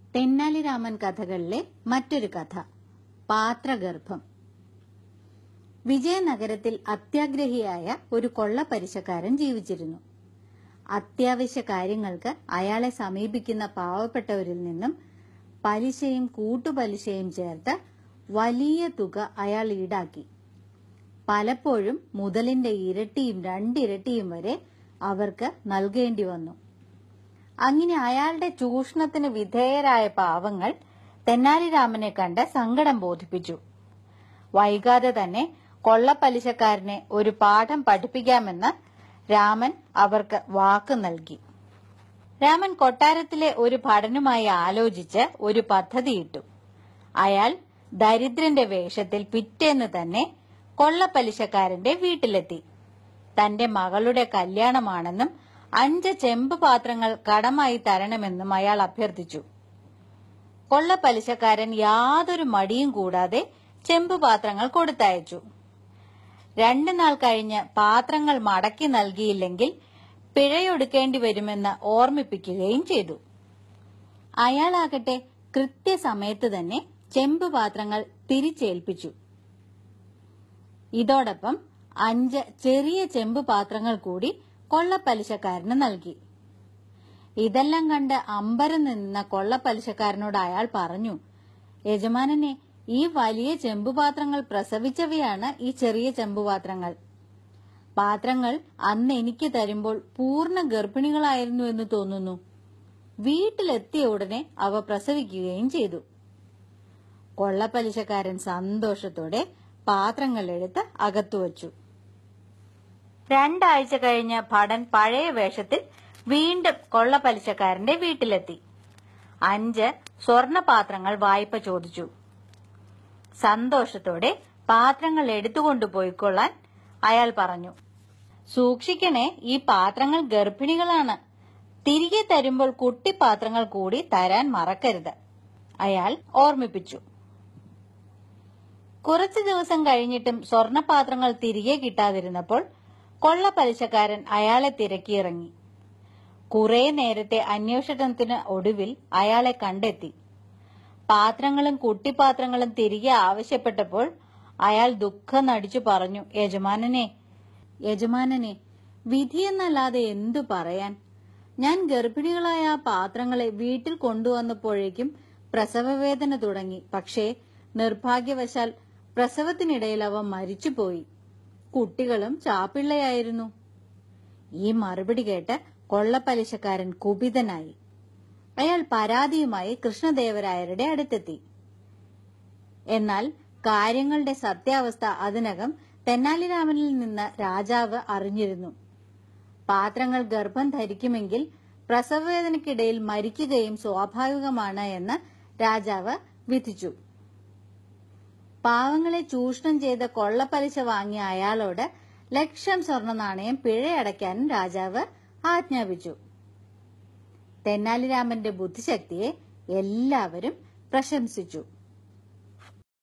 തെന്നാലിരാമൻ കഥകളിലെ മറ്റൊരു കഥ പാത്രഗർഭം വിജയനഗരത്തിൽ അത്യാഗ്രഹിയായ ഒരു കൊള്ളപ്പലിശക്കാരൻ ജീവിച്ചിരുന്നു അത്യാവശ്യ കാര്യങ്ങൾക്ക് അയാളെ സമീപിക്കുന്ന പാവപ്പെട്ടവരിൽ നിന്നും പലിശയും കൂട്ടുപലിശയും ചേർത്ത് വലിയ തുക അയാൾ ഈടാക്കി പലപ്പോഴും മുതലിന്റെ ഇരട്ടിയും രണ്ടിരട്ടിയും വരെ അവർക്ക് നൽകേണ്ടി വന്നു അങ്ങനെ അയാളുടെ ചൂഷണത്തിന് വിധേയരായ പാവങ്ങൾ തെന്നാലിരാമനെ കണ്ട് സങ്കടം ബോധിപ്പിച്ചു വൈകാതെ തന്നെ കൊള്ളപ്പലിശക്കാരനെ ഒരു പാഠം പഠിപ്പിക്കാമെന്ന് രാമൻ അവർക്ക് വാക്ക് നൽകി രാമൻ കൊട്ടാരത്തിലെ ഒരു ഭടനുമായി ആലോചിച്ച് ഒരു പദ്ധതിയിട്ടു അയാൾ ദരിദ്രന്റെ വേഷത്തിൽ പിറ്റേന്ന് തന്നെ കൊള്ളപ്പലിശക്കാരന്റെ വീട്ടിലെത്തി തന്റെ മകളുടെ കല്യാണമാണെന്നും അഞ്ച് ചെമ്പ് പാത്രങ്ങൾ കടമായി തരണമെന്നും അയാൾ അഭ്യർത്ഥിച്ചു കൊള്ളപ്പലിശക്കാരൻ യാതൊരു മടിയും കൂടാതെ ചെമ്പ് പാത്രങ്ങൾ കൊടുത്തയച്ചു രണ്ടു നാൾ കഴിഞ്ഞ് പാത്രങ്ങൾ മടക്കി നൽകിയില്ലെങ്കിൽ പിഴയൊടുക്കേണ്ടി വരുമെന്ന് ഓർമ്മിപ്പിക്കുകയും ചെയ്തു അയാളാകട്ടെ കൃത്യസമയത്ത് തന്നെ ചെമ്പ് പാത്രങ്ങൾ തിരിച്ചേൽപ്പിച്ചു ഇതോടൊപ്പം അഞ്ച് ചെറിയ ചെമ്പ് പാത്രങ്ങൾ കൂടി കൊള്ളപ്പലിശക്കാരന് നൽകി ഇതെല്ലാം കണ്ട് അമ്പരം നിന്ന കൊള്ളപ്പലിശക്കാരനോട് അയാൾ പറഞ്ഞു യജമാനനെ ഈ വലിയ ചെമ്പുപാത്രങ്ങൾ പ്രസവിച്ചവയാണ് ഈ ചെറിയ ചെമ്പുപാത്രങ്ങൾ പാത്രങ്ങൾ അന്ന് എനിക്ക് തരുമ്പോൾ പൂർണ്ണ ഗർഭിണികളായിരുന്നു എന്ന് തോന്നുന്നു വീട്ടിലെത്തിയ ഉടനെ അവ പ്രസവിക്കുകയും ചെയ്തു കൊള്ളപ്പലിശക്കാരൻ സന്തോഷത്തോടെ പാത്രങ്ങൾ എടുത്ത് അകത്തുവച്ചു രണ്ടാഴ്ച കഴിഞ്ഞ് ഭടൻ പഴയ വേഷത്തിൽ വീണ്ടും കൊള്ളപ്പലിശക്കാരന്റെ വീട്ടിലെത്തി അഞ്ച് സ്വർണപാത്രങ്ങൾ വായ്പ ചോദിച്ചു സന്തോഷത്തോടെ പാത്രങ്ങൾ എടുത്തുകൊണ്ടു പോയിക്കൊള്ളാൻ അയാൾ പറഞ്ഞു സൂക്ഷിക്കണേ ഈ പാത്രങ്ങൾ ഗർഭിണികളാണ് തിരികെ തരുമ്പോൾ കുട്ടിപ്പാത്രങ്ങൾ കൂടി തരാൻ മറക്കരുത് അയാൾ ഓർമ്മിപ്പിച്ചു കുറച്ചു ദിവസം കഴിഞ്ഞിട്ടും സ്വർണപാത്രങ്ങൾ തിരികെ കിട്ടാതിരുന്നപ്പോൾ കൊള്ളപ്പലിശക്കാരൻ അയാളെ തിരക്കിയിറങ്ങി കുറെ നേരത്തെ അന്വേഷണത്തിന് ഒടുവിൽ അയാളെ കണ്ടെത്തി പാത്രങ്ങളും കുട്ടിപ്പാത്രങ്ങളും തിരികെ ആവശ്യപ്പെട്ടപ്പോൾ അയാൾ ദുഃഖം നടിച്ചു പറഞ്ഞു യജമാനനെ യജമാനനെ വിധിയെന്നല്ലാതെ എന്തു പറയാൻ ഞാൻ ഗർഭിണികളായ ആ പാത്രങ്ങളെ വീട്ടിൽ കൊണ്ടുവന്നപ്പോഴേക്കും പ്രസവവേദന തുടങ്ങി പക്ഷേ നിർഭാഗ്യവശാൽ പ്രസവത്തിനിടയിൽ അവ മരിച്ചുപോയി കുട്ടികളും ചാപ്പിള്ളയായിരുന്നു ഈ മറുപടി കേട്ട് കൊള്ളപ്പലിശക്കാരൻ കുപിതനായി അയാൾ പരാതിയുമായി കൃഷ്ണദേവരായരുടെ അടുത്തെത്തി എന്നാൽ കാര്യങ്ങളുടെ സത്യാവസ്ഥ അതിനകം തെന്നാലിരാമനിൽ നിന്ന് രാജാവ് അറിഞ്ഞിരുന്നു പാത്രങ്ങൾ ഗർഭം ധരിക്കുമെങ്കിൽ പ്രസവവേദനയ്ക്കിടയിൽ മരിക്കുകയും സ്വാഭാവികമാണ് എന്ന് രാജാവ് വിധിച്ചു പാവങ്ങളെ ചൂഷണം ചെയ്ത കൊള്ളപ്പലിശ വാങ്ങിയ അയാളോട് ലക്ഷം സ്വർണ്ണ നാണയം പിഴയടയ്ക്കാനും രാജാവ് ആജ്ഞാപിച്ചു തെന്നാലിരാമന്റെ ബുദ്ധിശക്തിയെ എല്ലാവരും പ്രശംസിച്ചു